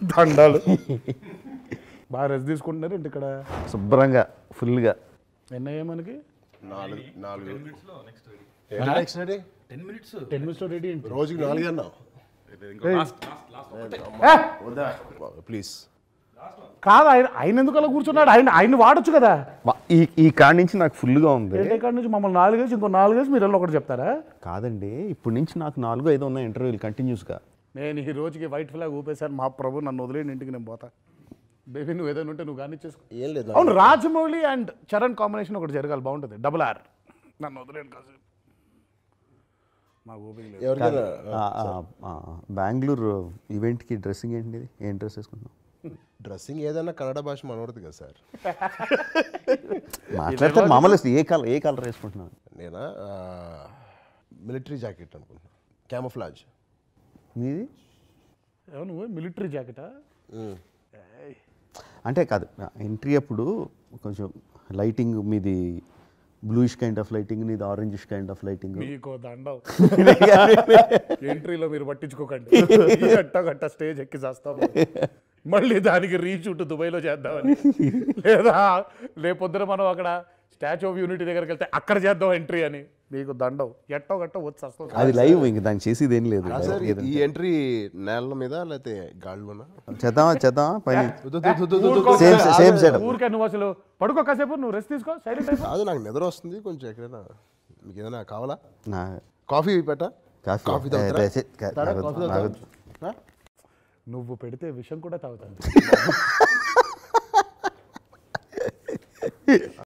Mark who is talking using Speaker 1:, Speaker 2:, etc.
Speaker 1: దండాలు బాగా రెస్ట్ తీసుకుంటున్నారు ఇంటి ఇక్కడ
Speaker 2: శుభ్రంగా ఫుల్గా
Speaker 1: ఎన్నయ్యా మనకి
Speaker 3: నాలుగు నాలుగు
Speaker 4: next ready
Speaker 1: ten minutes ready ఏంటి
Speaker 3: రోజుకి నాలుగు అన్నావు
Speaker 1: ఏ,
Speaker 3: ప్లీజ్
Speaker 1: కాదు ఆయన ఆయన ఎందుకు అలా కూర్చున్నాడు ఆయన ఆయన వాడొచ్చు కదా
Speaker 2: వా- ఈ ఈ కాడి నుంచి నాకు ఫుల్గా ఉంది
Speaker 1: ఏంటి కాడ నుంచి మమ్మల్ని నాలుగేసి ఇంకో నాలుగేసి మీరు వెళ్ళి ఒకటి చెప్తారా
Speaker 2: కాదండి ఇప్పటి నుంచి నాకు నాలుగు ఐదు ఉన్నాయి ఇంటర్వ్యూలు కంటిన్యూస్గా
Speaker 1: నేను ఈ రోజుకి వైట్ ఫ్లాగ్ ఊపేశాను మా ప్రభు నన్ను వదిలేని ఇంటికి నేను పోతా బేబీ నువ్వు ఏదైనా ఉంటే నువ్వు కానీ చేసుకో
Speaker 3: ఏం లేదు
Speaker 1: అవును రాజమౌళి అండ్ చరణ్ కాంబినేషన్ ఒకటి జరగాలి బాగుంటుంది డబుల్ ఆర్ నన్ను వదిలేను కాసేపు మాకు ఓపిక లేదు
Speaker 3: ఎవరికైనా
Speaker 2: బెంగళూరు ఈవెంట్కి డ్రెస్సింగ్ ఏంటి ఏం డ్రెస్ వేసుకుంటున్నాం
Speaker 3: డ్రెస్సింగ్ ఏదైనా కన్నడ భాష మనవడదు కదా సార్
Speaker 2: మాట్లాడితే మామూలు ఏ కలర్ ఏ కలర్ వేసుకుంటున్నాను
Speaker 3: నేనా మిలిటరీ జాకెట్ అనుకుంటున్నా క్యామఫ్లాజ్
Speaker 2: మీది
Speaker 1: ఏమో నువ్వు మిలిటరీ జాకెటా
Speaker 2: అంటే కాదు ఎంట్రీ అప్పుడు కొంచెం లైటింగ్ మీది బ్లూయిష్ కైండ్ ఆఫ్ లైటింగ్ నీది ఆరెంజిష్ కైండ్ ఆఫ్ లైటింగ్
Speaker 1: మీకు దండం ఎంట్రీలో మీరు పట్టించుకోకండి గట్ట గట్ట స్టేజ్ ఎక్కి చేస్తాం మళ్ళీ దానికి రీషూట్ దుబాయ్లో చేద్దామని లేదా రేపొద్దున మనం అక్కడ స్టాచ్యూ ఆఫ్ యూనిటీ దగ్గరికి వెళ్తే అక్కడ చేద్దాం ఎంట్రీ అని మీకు దండం ఎట్టో గట్ట వచ్చి వస్తాం
Speaker 2: అది లైవ్ ఇంక దానికి చేసేది ఏం లేదు
Speaker 3: సార్ ఈ ఎంట్రీ నేల మీద లేకపోతే గాళ్ళలోనా
Speaker 2: చేద్దామా చేద్దామా పని
Speaker 3: వద్దు, వద్దు, వద్దు, వద్దు, వద్దు.
Speaker 2: సేమ్ సేమ్ సెటప్
Speaker 1: ఊరికే నువ్వు అసలు పడుకో కాసేపు నువ్వు రెస్ట్ తీసుకో సైలెంట్ అయిపో
Speaker 3: కాదు నాకు నిద్ర వస్తుంది కొంచెం ఎక్కడైనా మీకు ఏదైనా కావాలా
Speaker 2: నా
Speaker 3: కాఫీ పెట్టా
Speaker 2: కాఫీ
Speaker 3: కాఫీ తాగుతారా?
Speaker 2: ఏ, ఛీ, కా-
Speaker 3: తారా,
Speaker 2: నాకు-
Speaker 3: కాఫీ
Speaker 2: నాకు-
Speaker 3: తాగుతారా?
Speaker 1: నువ్వు పెడితే విషం కూడా తాగుతాను